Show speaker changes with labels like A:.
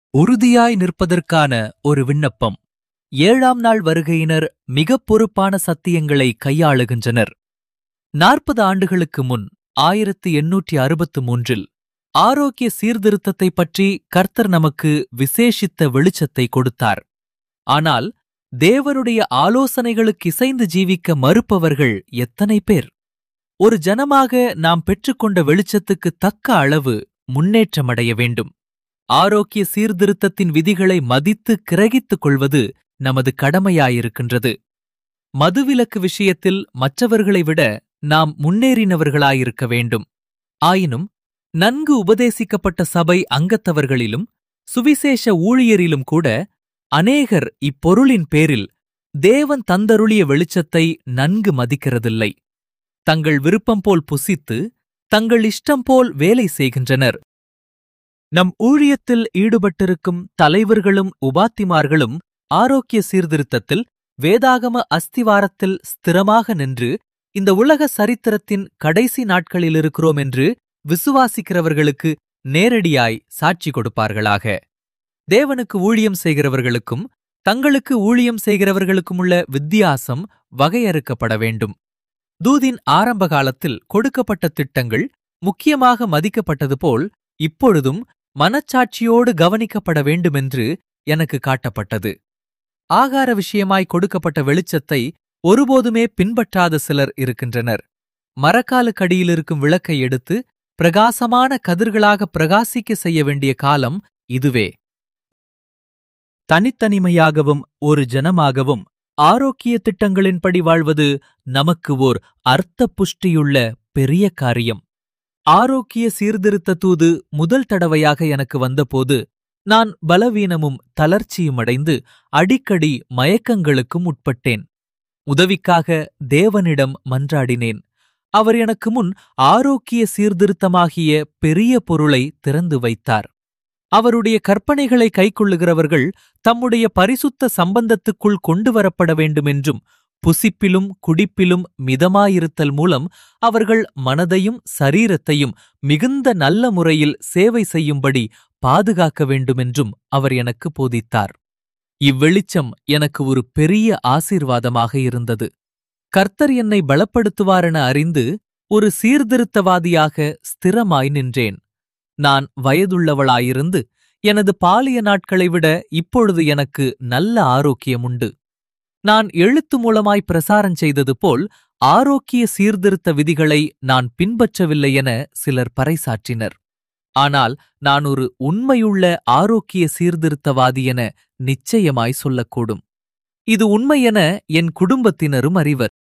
A: உறுதியாய் நிற்பதற்கான ஒரு விண்ணப்பம் ஏழாம் நாள் வருகையினர் மிகப் பொறுப்பான சத்தியங்களை கையாளுகின்றனர் நாற்பது ஆண்டுகளுக்கு முன் ஆயிரத்து எண்ணூற்றி அறுபத்து மூன்றில் ஆரோக்கிய சீர்திருத்தத்தைப் பற்றி கர்த்தர் நமக்கு விசேஷித்த வெளிச்சத்தை கொடுத்தார் ஆனால் தேவனுடைய ஆலோசனைகளுக்கு இசைந்து ஜீவிக்க மறுப்பவர்கள் எத்தனை பேர் ஒரு ஜனமாக நாம் பெற்றுக்கொண்ட வெளிச்சத்துக்கு தக்க அளவு முன்னேற்றமடைய வேண்டும் ஆரோக்கிய சீர்திருத்தத்தின் விதிகளை மதித்து கிரகித்துக் கொள்வது நமது கடமையாயிருக்கின்றது மதுவிலக்கு விஷயத்தில் மற்றவர்களை விட நாம் முன்னேறினவர்களாயிருக்க வேண்டும் ஆயினும் நன்கு உபதேசிக்கப்பட்ட சபை அங்கத்தவர்களிலும் சுவிசேஷ ஊழியரிலும் கூட அநேகர் இப்பொருளின் பேரில் தேவன் தந்தருளிய வெளிச்சத்தை நன்கு மதிக்கிறதில்லை தங்கள் விருப்பம் போல் புசித்து தங்கள் இஷ்டம் போல் வேலை செய்கின்றனர் நம் ஊழியத்தில் ஈடுபட்டிருக்கும் தலைவர்களும் உபாத்திமார்களும் ஆரோக்கிய சீர்திருத்தத்தில் வேதாகம அஸ்திவாரத்தில் ஸ்திரமாக நின்று இந்த உலக சரித்திரத்தின் கடைசி நாட்களில் இருக்கிறோம் என்று விசுவாசிக்கிறவர்களுக்கு நேரடியாய் சாட்சி கொடுப்பார்களாக தேவனுக்கு ஊழியம் செய்கிறவர்களுக்கும் தங்களுக்கு ஊழியம் செய்கிறவர்களுக்கும் உள்ள வித்தியாசம் வகையறுக்கப்பட வேண்டும் தூதின் ஆரம்ப காலத்தில் கொடுக்கப்பட்ட திட்டங்கள் முக்கியமாக மதிக்கப்பட்டது போல் இப்பொழுதும் மனச்சாட்சியோடு கவனிக்கப்பட வேண்டுமென்று எனக்கு காட்டப்பட்டது ஆகார விஷயமாய் கொடுக்கப்பட்ட வெளிச்சத்தை ஒருபோதுமே பின்பற்றாத சிலர் இருக்கின்றனர் மரக்காலுக்கடியில் இருக்கும் விளக்கை எடுத்து பிரகாசமான கதிர்களாக பிரகாசிக்க செய்ய வேண்டிய காலம் இதுவே தனித்தனிமையாகவும் ஒரு ஜனமாகவும் ஆரோக்கிய திட்டங்களின்படி வாழ்வது நமக்கு ஓர் அர்த்த புஷ்டியுள்ள பெரிய காரியம் ஆரோக்கிய சீர்திருத்த தூது முதல் தடவையாக எனக்கு வந்தபோது நான் பலவீனமும் தளர்ச்சியும் அடைந்து அடிக்கடி மயக்கங்களுக்கும் உட்பட்டேன் உதவிக்காக தேவனிடம் மன்றாடினேன் அவர் எனக்கு முன் ஆரோக்கிய சீர்திருத்தமாகிய பெரிய பொருளை திறந்து வைத்தார் அவருடைய கற்பனைகளை கைக்கொள்ளுகிறவர்கள் தம்முடைய பரிசுத்த சம்பந்தத்துக்குள் கொண்டு வரப்பட வேண்டுமென்றும் புசிப்பிலும் குடிப்பிலும் மிதமாயிருத்தல் மூலம் அவர்கள் மனதையும் சரீரத்தையும் மிகுந்த நல்ல முறையில் சேவை செய்யும்படி பாதுகாக்க வேண்டுமென்றும் அவர் எனக்கு போதித்தார் இவ்வெளிச்சம் எனக்கு ஒரு பெரிய ஆசீர்வாதமாக இருந்தது கர்த்தர் என்னை பலப்படுத்துவாரென அறிந்து ஒரு சீர்திருத்தவாதியாக ஸ்திரமாய் நின்றேன் நான் வயதுள்ளவளாயிருந்து எனது பாலிய நாட்களை விட இப்பொழுது எனக்கு நல்ல ஆரோக்கியம் உண்டு நான் எழுத்து மூலமாய் பிரசாரம் செய்தது போல் ஆரோக்கிய சீர்திருத்த விதிகளை நான் பின்பற்றவில்லை என சிலர் பறைசாற்றினர் ஆனால் நான் ஒரு உண்மையுள்ள ஆரோக்கிய சீர்திருத்தவாதி என நிச்சயமாய் சொல்லக்கூடும் இது உண்மையென என் குடும்பத்தினரும் அறிவர்